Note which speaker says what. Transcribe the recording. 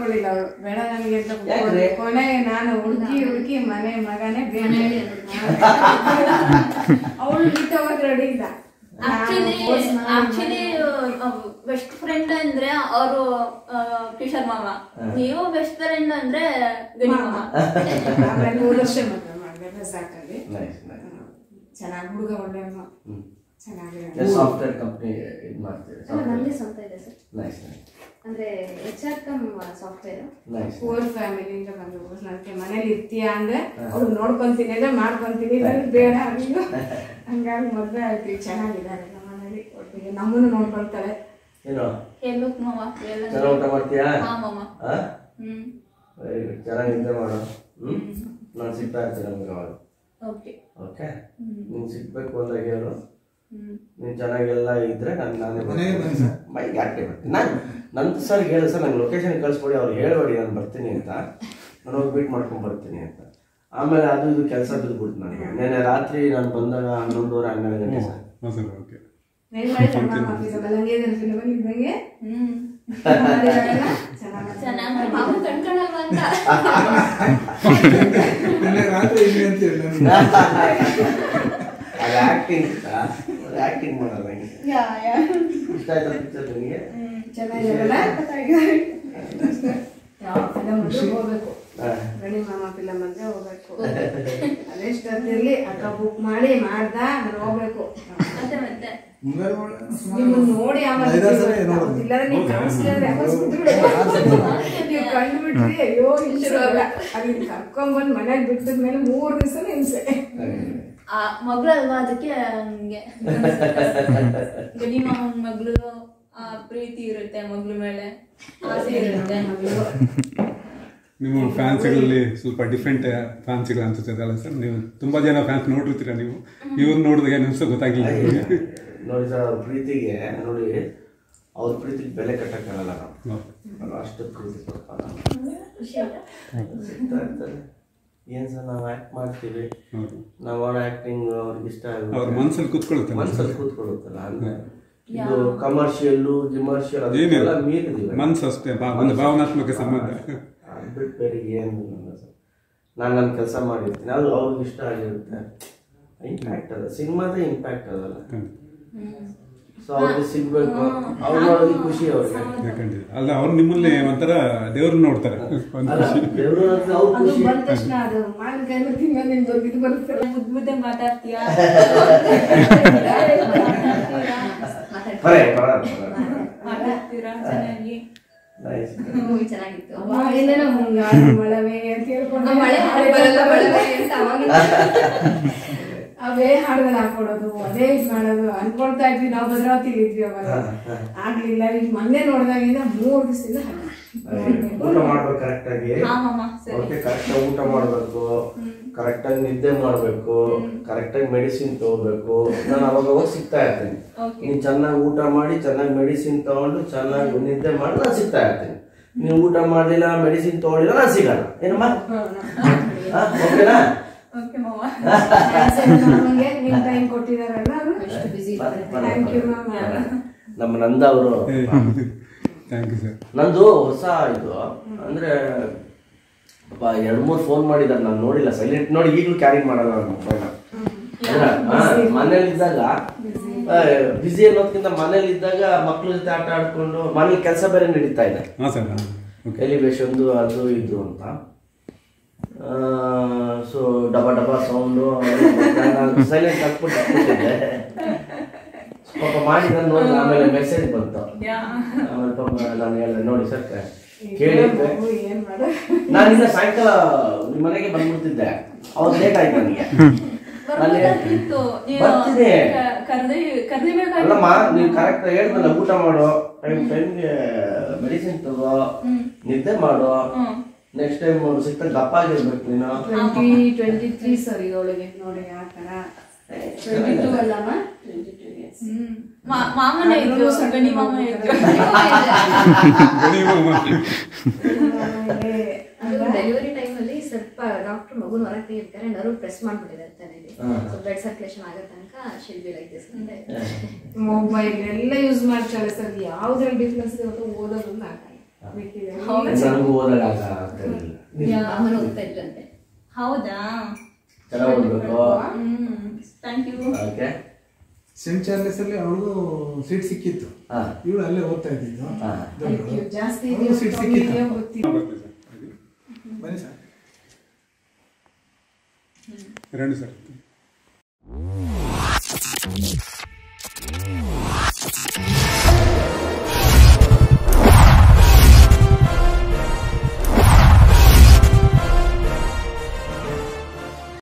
Speaker 1: ಕೂತ್ಕೊಳ್ಳಿಲ್ಲ ಅವ್ರು ಬೇಡ ನನಗೆ ಅಂತ
Speaker 2: ಯಾಕ್ರಿ?
Speaker 1: ಕೂತ್ಕೊಂಡು ಕೊನೆಗೆ ನಾನು ಹುಡುಕಿ ಹುಡುಕಿ ಮನೆ ಮಗನೇ ಬೇಡ ಅವಳು ಬಿಟ್ಟವಾಗ ರೆಡಿ ಇಲ್ಲ
Speaker 3: ಆಕ್ಚುಲಿ ಆಕ್ಚುಲಿ ಬೆಸ್ಟ್ ಫ್ರೆಂಡ್ ಅಂದ್ರೆ ಅವರು ಕಿಶೋರ್ ಮಾಮ ನೀವು ಬೆಸ್ಟ್ ಫ್ರೆಂಡ್ ಅಂದ್ರೆ ಗಣಿ ಮಾಮ
Speaker 1: ಆಮೇಲೆ ಮೂರು ವರ್ಷ ಮದುವೆ ಮಾಡಿದೆ ಸಾಕಾಗಿ
Speaker 2: ನೈಸ್ ನೈಸ್
Speaker 1: ಚೆನ್ನಾಗಿ ಹುಡುಗ ಒಳ್ಳೆ
Speaker 2: ಹ್ಮ್
Speaker 1: ಚೆನ್ನಾಗಿದೆ
Speaker 2: ಸಾಫ್ಟ್ವೇರ್ ಕಂಪ್ನಿ ಇದು ಮಾಡ್ತೀವಿ
Speaker 4: ಅಲ್ಲ, ನಮ್ದೇ ಸ್ವಂತ ಇದೆ ಸರ್
Speaker 2: ನೈಸ್ ನೈಸ್
Speaker 4: ಅಂದ್ರೆ H R cum software
Speaker 2: nice
Speaker 1: poor ಫ್ಯಾಮಿಲಿಯಿಂದ ಬಂದು ನನಗೆ ಮನೇಲಿ ಇರ್ತೀಯಾ ಅಂದ್ರೆ ಅವ್ರು ನೋಡ್ಕೊಂತೀನಿ ಅಂದ್ರೆ ಮಾಡ್ಕೊಂತೀನಿ ನನಗೆ ಬೇಡ ನೀವು ಹಂಗಾಗಿ ಮದುವೆ ಆಯ್ತು ಈಗ ಚೆನ್ನಾಗಿದ್ದಾರೆ ನಮ್ಮ ಮನೇಲಿ ಒಟ್ಟಿಗೆ ನಮ್ಮನ್ನು ನೋಡ್ಕೊಳ್ತಾರೆ
Speaker 2: ಏನು
Speaker 3: ಹೇಳ್ಬೇಕು ಮಾವ ಎಲ್ಲ
Speaker 2: ಚೆನ್ನಾಗಿ ಊಟ ಮಾಡ್ತೀಯಾ
Speaker 3: ಹಾ ಮಾಮ
Speaker 2: ಹಾ
Speaker 3: ಹ್ಮ್
Speaker 2: ವೆರಿ ಗುಡ್ ಚೆನ್ನಾಗಿ ನಿದ್ದೆ ಮಾಡು ಹ್ಮ್ ನಾನು ಸಿಗ್ತಾ ಇರ್ತೀನಿ ನಮ್ಗೆ ಅವಾಗ
Speaker 3: ಓಕೆ
Speaker 2: ಓಕೆ ನೀನು ಸಿಗ್ಬೇಕು ಅಂದಾಗ ಹೇಳು
Speaker 3: ಹ್ಮ್
Speaker 2: ನೀನು ಚೆನ್ನಾಗೆಲ್ಲ ಇದ್ರೆ ನಾನು ನಾನೇ
Speaker 5: ಮನೆಗೆ ಬನ್ನಿ ಸರ್.
Speaker 2: ಮೈಗೆ ಯಾಕೆ ಬರ್ತೀನಿ ನಾನು ನಂದು ಸರ್ ಹೇಳು ಸರ್ ನಂಗೆ ಲೊಕೇಶನ್ ಕಳಿಸ್ಕೊಡಿ ಅವ್ರು ಹೇಳ್ಬೇಡಿ ನಾನು ಬರ್ತೀನಿ ಅಂತ ನಾನು ಹೋಗಿ ಮೀಟ್ ಮಾಡ್ಕೊಂಡು ಬರ್ತೀನಿ ಅಂತ ಆಮೇಲೆ ಅದು ಇದು ಕೆಲಸ ಬಿದ್ದುಬಿಡ್ತು ನನಗೆ ನೆನ್ನೆ ರಾತ್ರಿ ನಾನು ಬಂದಾಗ ಹನ್ನೊಂದುವರೆ ಹನ್ನೆರಡು ಗಂಟೆ ಸರ್
Speaker 6: ಹಾಂ ಸರ್ ಓಕೆ
Speaker 1: ಏನ್ ಮಾಡಿದ್ರೆ ಆಫೀಸ್ ಬಲ್ಲಂಗೆ ಫಿಲ್ಮ್ ಇದ್ದಂಗೆ
Speaker 3: ಹ್ಮ್
Speaker 1: ಚೆನ್ನಾಗಿ
Speaker 3: ಚೆನ್ನಾಗಿ ಮಾಡಿ ಮಾಮ ಕಣ್ಕಣಲ್ವಾ ಅಂತ
Speaker 5: ನಿನ್ನೆ ರಾತ್ರಿ ಹಿಂಗೆ ಅಂತ ಹೇಳಿ ನನಗೆ.
Speaker 2: ಅದು ಆ್ಯಕ್ಟಿಂಗ್ ಅದು ಆ್ಯಕ್ಟಿಂಗ್ ಮಾಡೋದು ಹಂಗೆ
Speaker 3: ಯಾ ಯಾ
Speaker 2: ಇಷ್ಟ ಆಯ್ತಾ ಪಿಕ್ಚರ್ ನಿನಗೆ
Speaker 1: ಚೆನ್ನಾಗಿರಲ್ಲ ಯಾವ ಫಿಲಮ್ ಅಂದ್ರೆ ಹೋಗ್ಬೇಕು ಗಣಿ ಮಾಮ ಫಿಲಮ್ ಅಂದ್ರೆ ಹೋಗ್ಬೇಕು ಅದೆಷ್ಟೊತ್ತಿರ್ಲಿ ಅಕ್ಕ ಬುಕ್ ಮಾಡಿ ಮಾಡ್ದ ನಾನು ಹೋಗ್ಬೇಕು
Speaker 3: ಮತ್ತೆ ಮತ್ತೆ
Speaker 5: ಮುಂಗಾರು ಮಳೆ ಸುಮಾರು
Speaker 1: ನಿಮ್ಮನ್ನ ನೋಡಿ ಆಮೇಲೆ
Speaker 5: ಐದಾರು ಸಲ ನೋಡೋದು.
Speaker 1: ಇಲ್ಲಾಂದ್ರೆ ನೀವು ಕಾಣಿಸ್ಲಿಲ್ಲ ಯಾವಾಗ ಕೂತ್ಬಿಡೋದು. ನೀವು ಕಂಡುಬಿಟ್ರಿ ಅಯ್ಯೋ ಶುರು ಅಲ್ಲಿ ಕರ್ಕೊಂಡ್ಬಂದು ಮನೆಗೆ ಬಿಟ್ಟಿದ್ಮೇಲೆ ಮೂರು ದಿವಸ ಹಿಂಸೆ
Speaker 3: ಆ ಮಗಳಲ್ವಾ ಅದಕ್ಕೆ ಹಂಗೆ ಗಣಿ ಮಾಮನ್ ಮಗಳು ಆ ಪ್ರೀತಿ ಇರುತ್ತೆ ಮಗಳ ಮೇಲೆ ಆಸೆ ಇರುತ್ತೆ
Speaker 6: ನಿಮ್ಮ ಫ್ಯಾನ್ಸ್ಗಳಲ್ಲಿ ಸ್ವಲ್ಪ ಡಿಫ್ರೆಂಟ್ ಫ್ಯಾನ್ಸ್ಗಳು ಅನ್ಸುತ್ತೆ ಅಲ್ಲ ಸರ್ ನೀವು ತುಂಬಾ ಜನ ಫ್ಯಾನ್ಸ್ ನೋಡಿರ್ತೀರ ನೀವು ಇವ್ರು ನೋಡಿದಾಗ ಏನು ಅನ್ಸೋ ಗೊತ್ತಾಗಿಲ್ಲ ನಿಮಗೆ
Speaker 2: ನೋಡಿ ಸರ್ ಅವ್ರ ಪ್ರೀತಿಗೆ ನೋಡಿ ಅವ್ರ ಪ್ರೀತಿಗೆ ಬೆಲೆ ಕಟ್ಟಕ್ಕಾಗಲ್ಲ ನಾವು ಅಲ್ಲ, ಅಷ್ಟು ಪ್ರೀತಿ ಕೊಡ್ತಾರ ಸಿಗ್ತಾ ಇರ್ತಾರೆ ಏನ್ ಸರ್ ನಾವು ಆಕ್ಟ್ ಮಾಡ್ತೀವಿ
Speaker 6: ಹೌದು
Speaker 2: ನಾವು ಮಾಡೋ ಆಕ್ಟಿಂಗ್ ಅವ್ರಿಗೆ ಇಷ್ಟ
Speaker 6: ಅವ್ರ
Speaker 2: ಆಗುತ್ತೆ
Speaker 6: ಮನ್ಸಲ್ಲಿ ಕೂತ್ಕೊಳ್ಳುತ್ತೆ
Speaker 2: ಮನ್ಸಲ್ಲಿ ಕೂತ್ಕೊಳ್ಳುತ್ತಲ್ಲ ಅಂದ್ರೆ ಇದು ಕಮರ್ಷಿಯಲ್ ಗಿಮರ್ಷಿಯಲ್
Speaker 6: ಏನಿಲ್ಲ
Speaker 2: ಅದೆಲ್ಲ ಮೀರಿದೀವಿ
Speaker 6: ಮನ್ಸು ಅಷ್ಟೇ ಬಾ- ಒಂದು ಭಾವನಾತ್ಮಕ ಸಂಬಂಧ
Speaker 2: ಅದು ಬಿಟ್ಟು ಬೇರೆ ಏನಿಲ್ಲ ಸರ್ ನಾನು ನನ್ನ ಕೆಲಸ ಮಾಡಿರ್ತೀನಿ ಅದು ಅವ್ರಿಗೆ ಇಷ್ಟ ಆಗಿರುತ್ತೆ ಇಂಪ್ಯಾಕ್ಟ್ ಅದ ಸಿನಿಮಾದ ಇಂಪ್ಯಾಕ್ಟ್ ಅದಲ್ಲ ಸೊ ಅವ್ರಿಗೆ ಸಿಗ್ಬೇಕು ಅವ್ರು ನೋಡೋದು ಖುಷಿ ಅವ್ರಿಗೆ
Speaker 6: ಯಾಕಂದ್ರೆ ಅಲ್ಲ ಅವ್ರು ನಿಮ್ಮಲ್ಲಿ ಒಂಥರ ದೇವ್ರನ್ನ ನೋಡ್ತಾರೆ ಒಂದು
Speaker 2: ಅಲ್ಲ
Speaker 6: ಖುಷಿ
Speaker 2: ದೇವ್ರು ಅಂದ್ರೆ ಅವ್ರ
Speaker 1: ಅದು
Speaker 2: ಖುಷಿ
Speaker 1: ಬಂದ ತಕ್ಷಣ ಅದು ಮಾವಿನಕಾಯಿ ತಿಂಗಳು ನಿಮ್ದು ಇದು ಬರುತ್ತೆ
Speaker 3: ಮುದ್ದು ಮುದ್ದೆ ಮಾತಾಡ್ತೀಯಾ
Speaker 2: ಬರೇ ಬರ ಬರ
Speaker 3: ಮಾತಾಡ್ತೀರಾ ಚೆನ್ನಾಗಿ
Speaker 2: ನೈಸ್
Speaker 4: ಮೂವಿ ಚೆನ್ನಾಗಿತ್ತು
Speaker 1: ಅವಾಗಿಂದನೇ ಮುಂಗಾರು ಮಳವೆ ಅಂತ ಹೇಳ್ಕೊಂಡು
Speaker 4: ಮಳೆ ಹಾಡು ಬರಲ್ಲ ಬರಲ್ಲ ಅಂತ ಅವಾಗಿಂದ
Speaker 1: ಅವೇ ಹಾಡುಗಳು ಹಾಕೊಡೋದು ಅದೇ ಇದ್ ಮಾಡೋದು ಅನ್ಕೊಳ್ತಾ ಇದ್ವಿ ನಾವು ಭದ್ರಾವತಿಲಿ ಇದ್ವಿ ಅವಾಗ ಆಗ್ಲಿಲ್ಲ ಈಗ ಮೊನ್ನೆ ನೋಡಿದಾಗಿಂದ ಮೂರ್ ದಿವಸದಿಂದ
Speaker 2: ಊಟ ಮಾಡ್ಬೇಕು ಕರೆಕ್ಟ್ ಆಗಿ
Speaker 3: ಹಾ ಮಾಮ ಸರಿ
Speaker 2: ಓಕೆ ಕರೆಕ್ಟ್ ಆಗಿ ಊಟ ಮಾಡ್ಬೇಕು ಕರೆಕ್ಟ್ ಆಗಿ ನಿದ್ದೆ ಮಾಡ್ಬೇಕು ಕರೆಕ್ಟ್ ಆಗಿ ಮೆಡಿಸಿನ್ ತಗೋಬೇಕು ನಾನು ಅವಾಗ ಅವಾಗ ಸಿಗ್ತಾ ಇರ್ತೀನಿ ನೀನ್ ಚೆನ್ನಾಗಿ ಊಟ ಮಾಡಿ ಚೆನ್ನಾಗಿ ಮೆಡಿಸಿನ್ ತಗೊಂಡು ಚೆನ್ನಾಗಿ ನಿದ್ದೆ ಮಾಡಿ ನಾನು ಸಿಗ್ತಾ ಇರ್ತೀನಿ ನೀವು ಊಟ ಮಾಡ್ಲಿಲ್ಲ ಮೆಡಿಸಿನ್ ತಗೊಳ್ಳಿಲ್ಲ ನಾನು ಸಿಗಲ್ಲ ಏನಮ್ಮ ಹಾ, ಓಕೆನಾ
Speaker 3: ಓಕೆ ಮಾಮ
Speaker 1: ನಮಗೆ ನಿಮ್ ಟೈಮ್ ಕೊಟ್ಟಿದಾರಲ್ಲ
Speaker 4: ಎಷ್ಟು ಬಿಸಿ
Speaker 1: ಥ್ಯಾಂಕ್ ಯು ಮ್ಯಾಮ್
Speaker 2: ನಮ್ಮ ನಂದ ಅವರು
Speaker 6: ಥ್ಯಾಂಕ್ ಯು ಸರ್
Speaker 2: ನಂದು ಹೊಸ ಇದು ಅಂದ್ರೆ ಪಾಪ ಎರಡ್ ಮೂರ್ ಫೋನ್ ಮಾಡಿದಾರೆ ನಾನು ನೋಡಿಲ್ಲ ಸೈಲೆಂಟ್ ನೋಡಿ ಈಗಲೂ ಕ್ಯಾರಿ ಮಾಡಲ್ಲ ನನ್ನ ಮೊಬೈಲ್ ಮನೇಲಿ ಇದ್ದಾಗ ಬಿಸಿ ಅನ್ನೋದ್ಕಿಂತ ಮನೇಲಿ ಇದ್ದಾಗ ಮಕ್ಳ ಜೊತೆ ಆಟ ಆಡ್ಕೊಂಡು ಮನೇಲಿ ಕೆಲಸ ಬೇರೆ ನಡೀತಾ ಇದೆ
Speaker 6: ಹಾಂ ಸರ್ ಓಕೆ
Speaker 2: ಎಲಿವೇಶನ್ದು ಅದು ಇದು ಅಂತ ಸೊ ಡಬ ಡಬ ಸೌಂಡು ಸೈಲೆಂಟ್ ಹಾಕ್ಬಿಟ್ಟು ಹಾಕ್ಬಿಟ್ಟಿದ್ದೆ ಪಾಪ ಮಾಡಿದ ನೋಡಿ ಆಮೇಲೆ ಮೆಸೇಜ್ ಬಂತು ಆಮೇಲೆ ಪಾಪ ನಾನು ಹೇಳಿದೆ ನೋಡಿ ಸರ್ ಕೇಳಿದ್ದೆ
Speaker 1: ಏನ್ ಮಾಡೋದು
Speaker 2: ನಾನಿನ್ನ ಸಾಯಂಕಾಲ ನಿಮ್ಮ ಮನೆಗೆ ಬಂದ್ಬಿಡ್ತಿದ್ದೆ ಅವ್ರು ಲೇಟ್ ಆಯ್ತು ನನಗೆ ಅಲ್ಲಿ
Speaker 3: ಬರ್ಬೋದಾಗಿತ್ತು ನೀವು
Speaker 2: ಬರ್ತೀನಿ.
Speaker 3: ಕರ್ದಿ ಕರ್ದಿಬೇಕಾಗಿತ್ತು
Speaker 2: ಅಲ್ಲಮ್ಮ ನೀವು ಕರೆಕ್ಟ್ ಹೇಳ್ದಲ್ಲ ಊಟ ಮಾಡು ಟೈಮ್ ಟೈಮ್ಗೆ ಮೆಡಿಸಿನ್ ತಗೋ ನಿದ್ದೆ ಮಾಡು ನೆಕ್ಸ್ಟ್ ಟೈಮ್ ಸಿಕ್ತ ಗಪ್ಪ ಆಗಿರ್ಬೇಕು ನೀನು
Speaker 1: ಟ್ವೆಂಟಿ ಟ್ವೆಂಟಿ ತ್ರೀ ಸರ್ ಈಗ ಅವಳಿಗೆ ನೋಡಿ ಆ ಥರ ಟ್ವೆಂಟಿ ಟೂ ಅಲ್ಲಮ್ಮ ಟ್ವೆಂಟಿ ಟೂ ಇಯರ್ಸ್
Speaker 3: ಹ್ಮ್. ಮಾ- ಮಾಮನೇ ಇದ್ರು ಗಣಿ ಮಾಮ ಇದ್ರು
Speaker 6: ಗಣಿ ಮಾಮ.
Speaker 4: ಅದು ಡೆಲಿವರಿ ಟೈಮಲ್ಲಿ ಸ್ವಲ್ಪ ಡಾಕ್ಟರ್ ಮಗುನ ಹೊರಗೆ ತೆಗಿರ್ತಾರೆ ನರ್ವ್ ಪ್ರೆಸ್ ಮಾಡ್ಬಿಟ್ಟಿದ್ದಾರೆ ತಲೆಗೆ ಸೊ ಬ್ಲಡ್ ಸರ್ಕ್ಯುಲೇಷನ್ ಆಗೋ ತನಕ ಶಿಲ್ ಬಿ ಲೈಕ್ ದಿಸ್ ಅಂತ
Speaker 1: ಮೊಬೈಲ್ ಎಲ್ಲ ಯೂಸ್ ಮಾಡ್ತಾಳೆ ಸರ್ ಯಾವ್ದ್ರಲ್ಲಿ ಡಿಫ್ರೆನ್ಸ್ ಇದೆ ಗೊತ್ತಾ ಓದೋದನ್ನ ಆಗಲ್ಲ ಬೇಕಿದೆ
Speaker 2: ನನಗೂ ಓದಾಗ ಆಗ್ತಾ ಇರಲಿಲ್ಲ
Speaker 4: ಅವನು ಹೋಗ್ತಾ ಇದ್ರಂತೆ
Speaker 3: ಹೌದಾ
Speaker 2: ಚೆನ್ನಾಗಿ ಓದಬೇಕು
Speaker 3: thank you
Speaker 2: okay
Speaker 5: Saint Charles ಅಲ್ಲಿ ಅವಳಿಗೂ ಸೀಟ್ ಸಿಕ್ಕಿತ್ತು
Speaker 2: ಹಾ
Speaker 5: ಇವಳು ಅಲ್ಲೇ ಓದ್ತಾ ಇದ್ದಿದ್ದು
Speaker 2: ಹಾ.
Speaker 5: ದೊಡ್ಡವಳು.
Speaker 1: ಜಾಸ್ತಿ
Speaker 5: ಅವ್ಳಿಗೂ ಸೀಟ್ ಸಿಕ್ಕಿತ್ತು
Speaker 1: ಗೊತ್ತಿಲ್ಲ
Speaker 6: ಬರ್ತೀವಿ ಸರ್
Speaker 5: ಬನ್ನಿ ಸರ್
Speaker 6: ಎರಡು ಸರ್